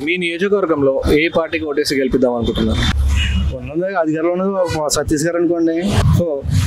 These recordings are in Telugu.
మీ నియోజకవర్గంలో ఏ పార్టీకి ఓటేసి గెలిపిద్దాం అనుకుంటున్నారు ఉన్నది అధికారంలో ఉన్నది సతీష్ గారు అనుకోండి సో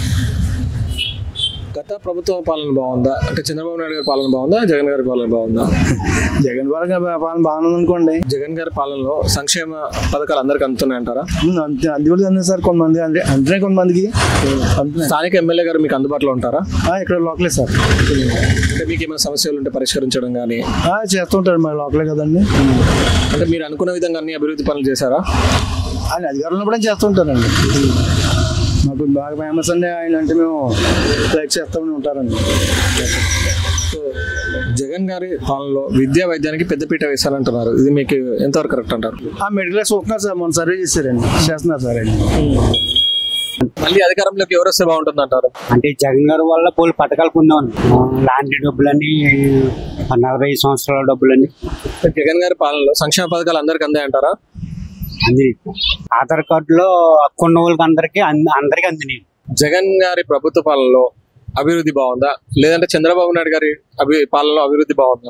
గత ప్రభుత్వ పాలన బాగుందా అంటే చంద్రబాబు నాయుడు గారి పాలన బాగుందా జగన్ గారి పాలన బాగుందా జగన్ పరంగా పాలన బాగానే ఉంది అనుకోండి జగన్ గారి పాలనలో సంక్షేమ పథకాలు అందరికి అందుతున్నాయి అంటారా ఉమ్, అంతే అది కూడా అంది సార్ కొంతమంది అంటే అంతే కొంతమందికి అంతే స్థానిక ఎమ్మెల్యే గారు మీకు అందుబాటులో ఉంటారా ఆ, ఇక్కడ లోకలే సార్ అంటే మీకు ఏమైనా సమస్యలు ఉంటే పరిష్కరించడం కానీ ఆ, చేస్తుంటారు మరి లోకలే కదండి అంటే మీరు అనుకున్న విధంగా అన్ని అభివృద్ధి పనులు చేశారా ఆయన అధికారంలో కూడా చేస్తుంటారండి మాకు బాగా ఫేమస్ అండి ఆయన అంటే మేము లైక్ చేస్తామని ఉంటారండి సో జగన్ గారి పాలనలో విద్యా వైద్యానికి పెద్దపీట వేశారంటున్నారు ఇది మీకు ఎంతవరకు కరెక్ట్ అంటారు ఆ మెడికల్ చూస్తున్నారు సార్ మొన్న సర్వే చేశారండి చేస్తున్నారు సార్ ఆయన మళ్ళీ అధికారంలోకి ఎవరు వస్తే బాగుంటుంది అంటారు అంటే జగన్ గారి వల్ల పోలు పథకాలు పొందాం లాంటి డబ్బులని నలభై ఐదు సంవత్సరాల డబ్బులని జగన్ గారి పాలనలో సంక్షేమ పథకాలు అందరికి అందాయంటారా అంది ఆధార్ కార్డులో హక్కు ఉన్న వాళ్ళకి అందరికి అందరికి అందినాయి జగన్ గారి ప్రభుత్వ పాలనలో అభివృద్ధి బాగుందా లేదంటే చంద్రబాబు నాయుడు గారి అభి పాలనలో అభివృద్ధి బాగుందా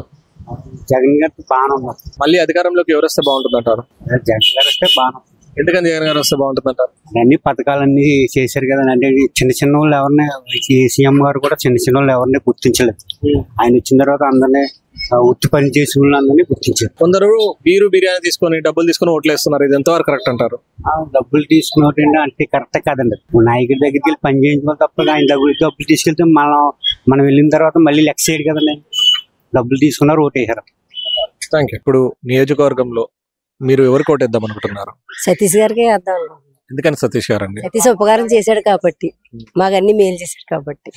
జగన్ గారికి బాగానే ఉన్నారు మళ్ళీ అధికారంలోకి ఎవరు వస్తే బాగుంటుంది అంటారు జగన్ గారు వస్తే బాగానే ఉంది. ఎందుకని జగన్ గారు వస్తే బాగుంటుంది అంటారు అన్ని పథకాలన్నీ చేశారు కదా అంటే చిన్న చిన్న వాళ్ళు ఎవరిని ఈ సీఎం గారు కూడా చిన్న చిన్న వాళ్ళు ఎవరిని గుర్తించలేదు ఆయన వచ్చిన తర్వాత అందరినీ ఆ, ఉత్తి పని చేసిన వాళ్ళందరినీ గుర్తించారు కొందరు బీరు బిర్యానీ తీసుకొని డబ్బులు తీసుకొని ఓట్లు వేస్తున్నారు ఇది ఎంతవరకు కరెక్ట్ అంటారు ఆ, డబ్బులు తీసుకున్నట్టు అంటే కరెక్ట్ కాదండి నాయకుడి దగ్గరికి వెళ్ళి పని చేయించుకోవాలి తప్ప ఆయన డబ్బులు డబ్బులు తీసుకెళ్తే మనం మనం వెళ్ళిన తర్వాత మళ్ళీ లెక్క చేయడు కదండి డబ్బులు తీసుకున్నారు ఓటేశారు థ్యాంక్ యూ ఇప్పుడు నియోజకవర్గంలో మీరు ఎవరు కోటేద్దాం అనుకుంటున్నారు సతీష్ గారికి వేద్దాం ఎందుకని సతీష్ గారు అండి సతీష్ ఉపకారం చేశాడు కాబట్టి మాకు అన్ని మేలు చేశాడు కాబట్టి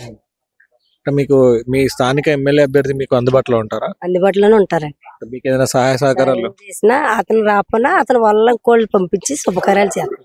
అంటే మీకు మీ స్థానిక ఎమ్మెల్యే అభ్యర్థి మీకు అందుబాటులో ఉంటారా అందుబాటులోనే ఉంటారండి మీకు ఏదైనా సహాయ సహకారాలు ఏం చేసినా అతను రాకపోయినా అతను వాళ్ళ కోళ్ళు పంపించి శుభకార్యాలు చేస్తారు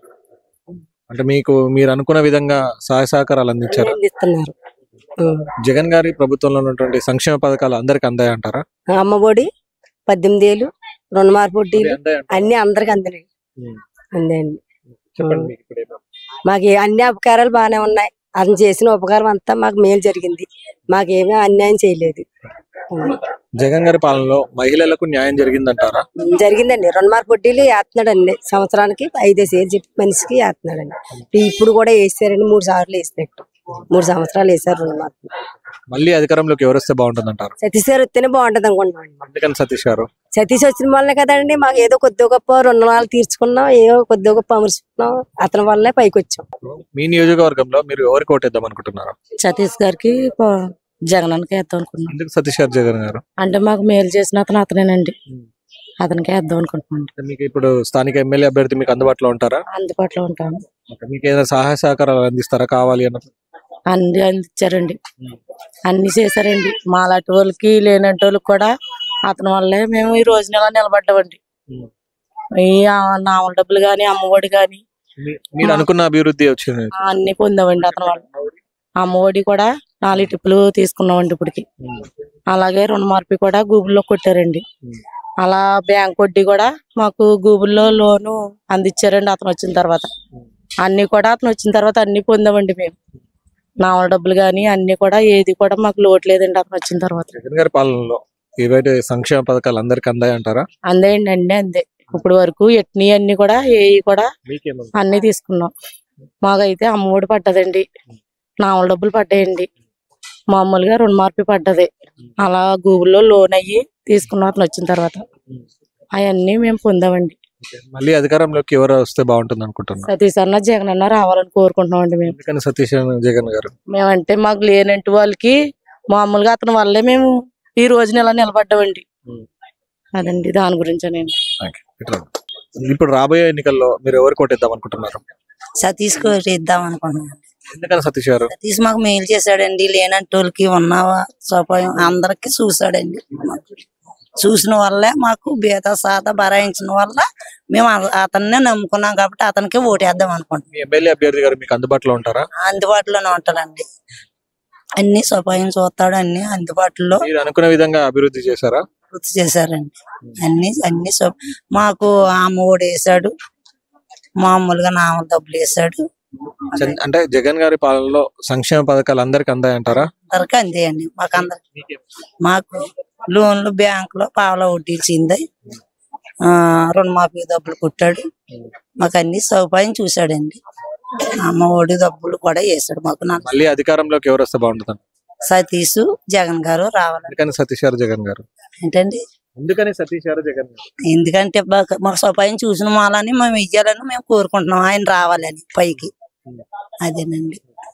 అంటే మీకు మీరు అనుకున్న విధంగా సహాయ సహకారాలు అందించారు అందిస్తున్నారు ఉం. జగన్ గారి ప్రభుత్వంలో ఉన్నటువంటి సంక్షేమ పథకాలు అందరికి అందాయంటారా అమ్మఒడి పద్దెమిది ఏళ్ళు రుణమార్పు వడ్డీలు అందాయంటారా? అన్ని అందరికి అందినాయి ఉం. అందండి చెప్పండి మీకు ఇప్పుడు ఏమో. మాకు ఏ- అన్ని ఉపకారాలు బాగానే ఉన్నాయి అతను చేసిన ఉపకారం అంతా మాకు మేలు జరిగింది మాకేమీ అన్యాయం చేయలేదు ఉం. జగన్ గారి పాలనలో మహిళలకు న్యాయం జరిగిందంటారా జరిగిందండి రుణమార్పు వడ్డీలు వేస్తున్నాడండి సంవత్సరానికి ఐదేసి ఏళ్ళు చెప్పి మనిషికి వేస్తున్నాడండి ఇప్పుడు కూడా వేసారండి మూడు సార్లు వేసినట్టు మూడు సంవత్సరాలు వేసారు రుణమార్పు మళ్ళీ అధికారంలోకి ఎవరు వస్తే బాగుంటుంది అంటారు సతీష్ గారు వస్తేనే బాగుంటది అనుకుంటున్నాం ఎందుకని సతీష్ గారు సతీష్ వచ్చిన వల్లనే కదండి మాకు ఏదో కొద్ది గొప్ప రుణాలు తీర్చుకున్నాం ఏదో కొద్ది గొప్ప అమర్చుకున్నాం అతని వల్లనే పైకి వచ్చాం మీ నియోజకవర్గంలో మీరు ఎవరికి ఓటేద్దాం అనుకుంటున్నారు సతీష్ గారికి ప- జగనానికి వేద్దాం అనుకుంటున్నాం ఎందుకు సతీష్ గారు జగన్ గారు అంటే మాకు మేలు చేసిన అతను అతనేనండి అతనికి వేద్దాం అనుకుంటున్నాం అంటే మీకు ఇప్పుడు స్థానిక ఎమ్మెల్యే అభ్యర్థి మీకు అందుబాటులో ఉంటారా అందుబాటులో ఉంటాము ఓకే. మీకు ఏదైనా సహాయ సహకారాలు అందిస్తారా కావాలి అన్నప్పుడు అన్ని అందించారండి అన్ని చేశారండి మాలాంటి వాళ్ళకి లేనంటి వాళ్ళకి కూడా అతని వల్లే మేము ఈ రోజు నెల నిలబడ్డామండి ఉం. ఈ ఆ నామల డబ్బులు గాని అమ్మఒడి గాని మీ- మీరు అనుకున్న అభివృద్ధి వచ్చింది అన్ని పొందామండి అతని వల్ల అమ్మఒడి కూడా నాలుగు టిప్పులు తీసుకున్నామండి ఇప్పటికి అలాగే రుణమార్పి కూడా గూగుల్లో కొట్టారండి ఉం. అలా బ్యాంక్ వడ్డీ కూడా మాకు గూగుల్లో లోను అందించారండి అతను వచ్చిన తర్వాత అన్ని కూడా అతను వచ్చిన తర్వాత అన్ని పొందామండి మేము నావల డబ్బులు కానీ అన్ని కూడా ఏది కూడా మాకు లోటు లేదండి అతను వచ్చిన తర్వాత జగన్ గారి పాలనలో ఏవైతే సంక్షేమ పథకాలు అందరికి అందాయంటారా అందేయండి అన్ని అందే ఇప్పుడు వరకు ఎట్ని అన్ని కూడా ఏవి కూడా మీకేమన్నా అన్ని తీసుకున్నాం మాకైతే అమ్మఒడి పడ్డదండి నావల డబ్బులు పడ్డాయండి మామూలుగా రుణమార్పి పడ్డది అలా గూగుల్లో లోన్ అయ్యి తీసుకున్నాం అతను వచ్చిన తర్వాత అవన్నీ మేము పొందామండి మళ్ళీ అధికారంలోకి ఎవరు వస్తే బాగుంటుంది అనుకుంటున్నారు సతీష్ అన్న జగన్ అన్న రావాలని కోరుకుంటున్నామండి మేము ఎందుకని సతీష్ జగన్ గారు మేమంటే మాకు లేనంటి వాళ్ళకి మామూలుగా అతని వల్లే మేము ఈ రోజున ఇలా నిలబడ్డామండి ఉం. అదండి దాని గురించి నేను Thank you. ఇట్లా. ఇప్పుడు రాబోయే ఎన్నికల్లో మీరు ఎవరు కొట్టేద్దాం అనుకుంటున్నారు సతీష్ ఇద్దాం అనుకుంటున్నాను ఎందుకని సతీష్ గారు సతీష్ మాకు మేలు చేశాడండి లేనంటోళ్ళకి ఉన్నావా సోపాయం అందరికి చూసాడండి చూసిన వల్లే మాకు బీద సాత బరాయించిన వల్ల మేము అత- అతన్నే నమ్ముకున్నాం కాబట్టి అతనికి ఓటేద్దాం అనుకుంటున్నాం మీ ఎమ్మెల్యే అభ్యర్థి గారు మీకు అందుబాటులో ఉంటారా అందుబాటులోనే ఉంటాడండి అన్ని సోపాయం చూస్తాడు అన్ని అందుబాటులో మీరు అనుకున్న విధంగా అభివృద్ధి చేశారా పూర్తి చేశారండి అన్ని అన్ని సో మాకు అమ్మ ఓడి వేసాడు మామూలుగా నామ డబ్బులు వేసాడు చంద్- అంటే జగన్ గారి పాలనలో సంక్షేమ పథకాలు అందరికి అందాయంటారా అందరికి అందేయండి మాకు అందరికి మాకు లోన్లు బ్యాంకులో పావలా వడ్డీ ఇచ్చింది ఆ, రుణమాఫీ డబ్బులు కొట్టాడు మాకు అన్ని సౌపాయం చూశాడండి అమ్మ ఒడి డబ్బులు కూడా వేసాడు మాకు నాకు మళ్ళీ అధికారంలోకి ఎవరు వస్తే బాగుంటుంది సతీష్ జగన్ గారు రావాలని ఎందుకని సతీష్ గారు జగన్ గారు ఏంటండి ఎందుకని సతీష్ గారు జగన్ గారు ఎందుకంటే మాకు- మాకు సౌపాయం చూసిన వాళ్ళని మేము ఇయ్యాలని మేము కోరుకుంటున్నాం ఆయన రావాలని పైకి అదేనండి